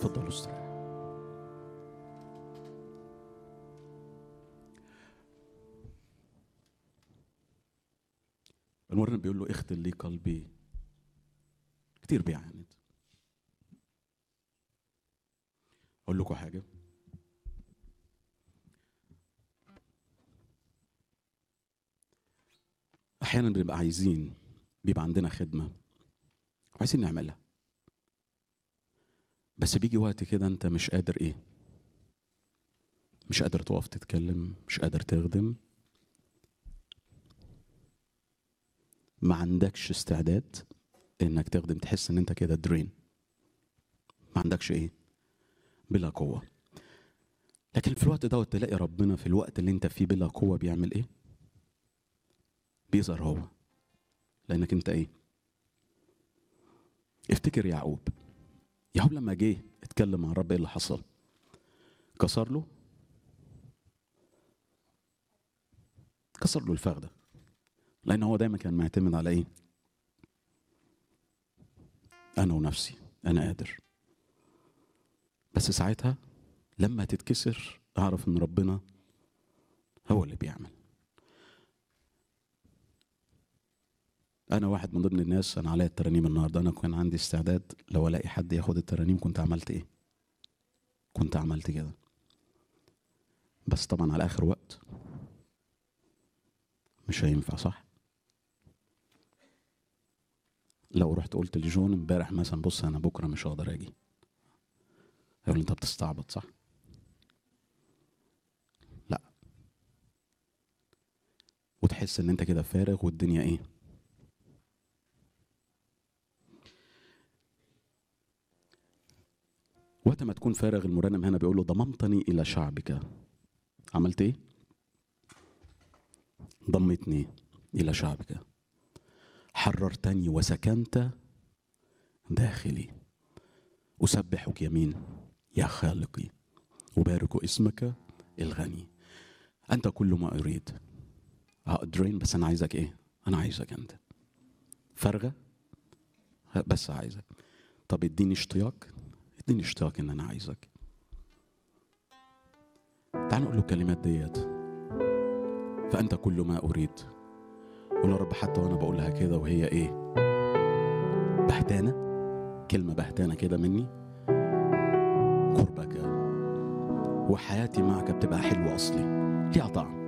تفضلوا استريحوا المرنم بيقول له اختل لي قلبي كتير بيعاند اقول لكم حاجه احيانا بنبقى عايزين بيبقى عندنا خدمه وعايزين نعملها بس بيجي وقت كده انت مش قادر ايه مش قادر تقف تتكلم مش قادر تخدم ما عندكش استعداد انك تخدم تحس ان انت كده درين ما عندكش ايه بلا قوه لكن في الوقت دوت تلاقي ربنا في الوقت اللي انت فيه بلا قوه بيعمل ايه بيظهر هو لانك انت ايه افتكر يعقوب يعقوب لما جه اتكلم مع الرب ايه اللي حصل كسر له كسر له الفخده لان هو دايما كان معتمد على ايه انا ونفسي انا قادر بس ساعتها لما تتكسر اعرف ان ربنا هو اللي بيعمل انا واحد من ضمن الناس انا عليا الترانيم النهارده انا كان عندي استعداد لو الاقي حد ياخد الترانيم كنت عملت ايه كنت عملت كده بس طبعا على اخر وقت مش هينفع صح لو رحت قلت لجون امبارح مثلا بص انا بكره مش هقدر اجي يقول لي انت بتستعبط صح لا وتحس ان انت كده فارغ والدنيا ايه وقت ما تكون فارغ المرنم هنا بيقول له ضممتني الى شعبك عملت ايه ضمتني الى شعبك حررتني وسكنت داخلي اسبحك يمين يا خالقي أبارك اسمك الغني أنت كل ما أريد أقدرين بس أنا عايزك إيه؟ أنا عايزك أنت فارغة بس عايزك طب اديني اشتياق اديني اشتياق إن أنا عايزك تعال نقول له الكلمات ديت فأنت كل ما أريد قول يا رب حتى وأنا بقولها كده وهي إيه؟ بهتانة كلمة بهتانة كده مني قربك وحياتي معك بتبقى حلوة أصلي ليها طعم